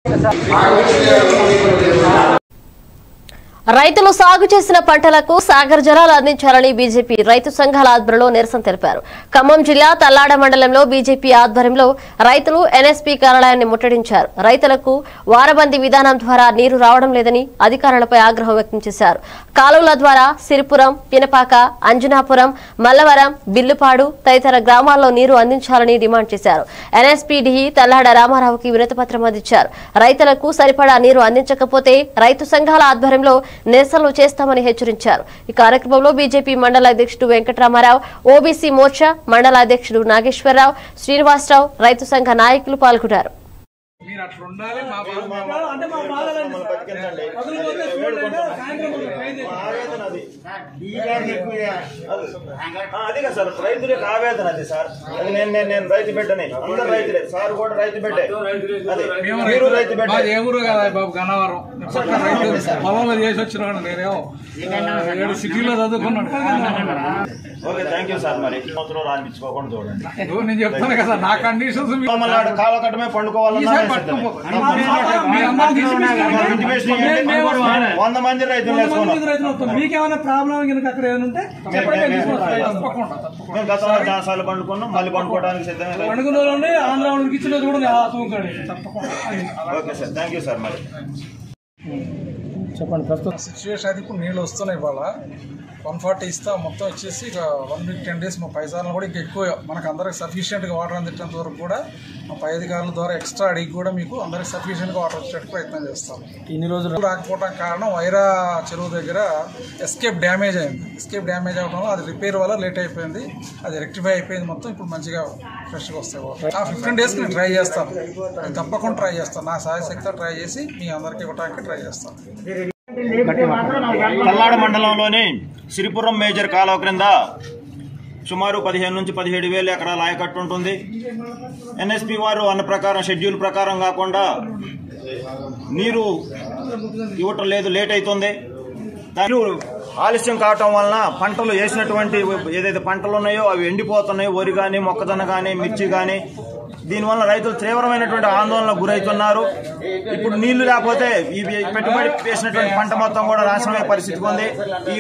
రైతులు సాగు చేసిన పంటలకు సాగర్ జలాలు అందించాలని బీజేపీ రైతు సంఘాల ఆధ్వర్యంలో నిరసన తెలిపారు ఖమ్మం జిల్లా తల్లాడ మండలంలో బీజేపీ ఆధ్వర్యంలో రైతులు ఎన్ఎస్పీ కార్యాలయాన్ని ముట్టడించారు రైతులకు వారబందీ విధానం ద్వారా నీరు రావడం లేదని అధికారులపై ఆగ్రహం వ్యక్తం చేశారు కాలువల ద్వారా సిరిపురం పినపాక అంజనాపురం మల్లవరం బిల్లుపాడు తదితర గ్రామాల్లో నీరు అందించాలని డిమాండ్ చేశారు ఎన్ఎస్పీడీ తల్లాడ రామారావుకి వినతిపత్రం అందించారు రైతులకు సరిపడా నీరు అందించకపోతే రైతు సంఘాల ఆధ్వర్యంలో నిరసనలు చేస్తామని హెచ్చరించారు ఈ కార్యక్రమంలో బీజేపీ మండల అధ్యక్షుడు వెంకటరామారావు ఓబీసీ మోర్చా మండల అధ్యక్షుడు నాగేశ్వరరావు శ్రీనివాసరావు రైతు సంఘ నాయకులు పాల్గొన్నారు మీరు అట్లా ఉండాలి మా బాధ అంటే మా బాధలండి వదిలిపోతే చూడలేదు సాయంత్రం పూట ట్రైన్ ఆ, అది కదా సార్ రైతుల యొక్క ఆవేదన అది సార్ అది నేను నేను నేను రైతు బిడ్డని అందరు రైతులే సార్ కూడా రైతు బిడ్డే అదే మేము మీరు రైతు రైతు బిడ్డే మాది ఏ ఊరు కదా బాబు గన్నవరం పక్క రైతు పొలంలో చేసి వచ్చినాడు నేనేమో ఏడు సిటీలో చదువుకున్నాడు ఓకే థ్యాంక్ యూ సార్ మరి సంవత్సరం రానిపించుకోకుండా చూడండి ఇదిగో నేను చెప్తాను కదా నా కండిషన్స్ మీ- మళ్ళీ ఆడ కాలువ కట్టమే పండుకోవాలన్నా ఈసారి నేను సిద్ధమే. పట్టుకోపోదు. మీ అమ్మ తీసుకెళ్ళి ఇంటిమేషన్ ఇవ్వండి. వంద మంది రైతులు వేసుకున్నాం మీకేమైనా ప్రాబ్లం కనుక అక్కడ ఏమైనా ఉంటే చెప్పండి మేము తీసుకొస్తాం. తప్పకుండా తప్పకుండా మేము గతంలో చాలా సార్లు పండుకున్నాం మళ్ళీ పండుకోవడానికి సిద్ధమే రైతు. పండుగ రోజుల్లోనే ఆంధ్ర వాళ్ళకి ఇచ్చిన చూడండి ఆ తూకండి okay sir thank you sir మరి సిచ్యువేషన్ అది ఇప్పుడు నీళ్ళు వస్తున్నాయి ఇవాళ వన్ ఫార్టీ ఇస్తా మొత్తం వచ్చేసి ఇక వన్ వీక్ టెన్ డేస్ మా పైసాలను కూడా ఇంకా ఎక్కువ మనకు అందరికి సఫిషియెంట్గా వాటర్ అందించేంత వరకు కూడా మా పై అధికారుల ద్వారా ఎక్స్ట్రా అడిగి కూడా మీకు అందరికి సఫిషియెంట్గా వాటర్ వచ్చేటట్టు ప్రయత్నం చేస్తాం ఇన్ని రోజులు రాకపోవడం కారణం వైరా చెరువు దగ్గర ఎస్కేప్ డ్యామేజ్ అయింది ఎస్కేప్ డ్యామేజ్ అవడం వల్ల అది రిపేర్ వల్ల లేట్ అయిపోయింది అది రెక్టిఫై అయిపోయింది మొత్తం ఇప్పుడు మంచిగా ఫ్రెష్గా వస్తాయి వాటర్ ఆ ఫిఫ్టీన్ డేస్కి నేను ట్రై చేస్తాను నేను తప్పకుండా ట్రై చేస్తాను నా సాయశక్తితో ట్రై చేసి మీ అందరికీ ఇవ్వడానికి ట్రై చేస్తాను కల్లాడ మండలంలోని సిరిపురం మేజర్ కాలువ క్రింద సుమారు పదిహేను నుంచి పదిహేడు వేలు ఎకరాల ఆయకట్టు ఉంటుంది ఎన్ఎస్పి వారు అన్న ప్రకారం షెడ్యూల్ ప్రకారం కాకుండా నీరు ఇవ్వటం లేదు లేట్ అవుతుంది నీరు ఆలస్యం కావటం వలన పంటలు వేసినటువంటి ఏదైతే పంటలు ఉన్నాయో అవి ఎండిపోతున్నాయి వరి కానీ మొక్కజొన్న కానీ మిర్చి కానీ దీనివల్ల రైతులు తీవ్రమైనటువంటి ఆందోళనకు గురవుతున్నారు ఇప్పుడు నీళ్లు లేకపోతే ఈ పెట్టుబడి వేసినటువంటి పంట మొత్తం కూడా నాశనమయ్యే పరిస్థితికి ఉంది ఈ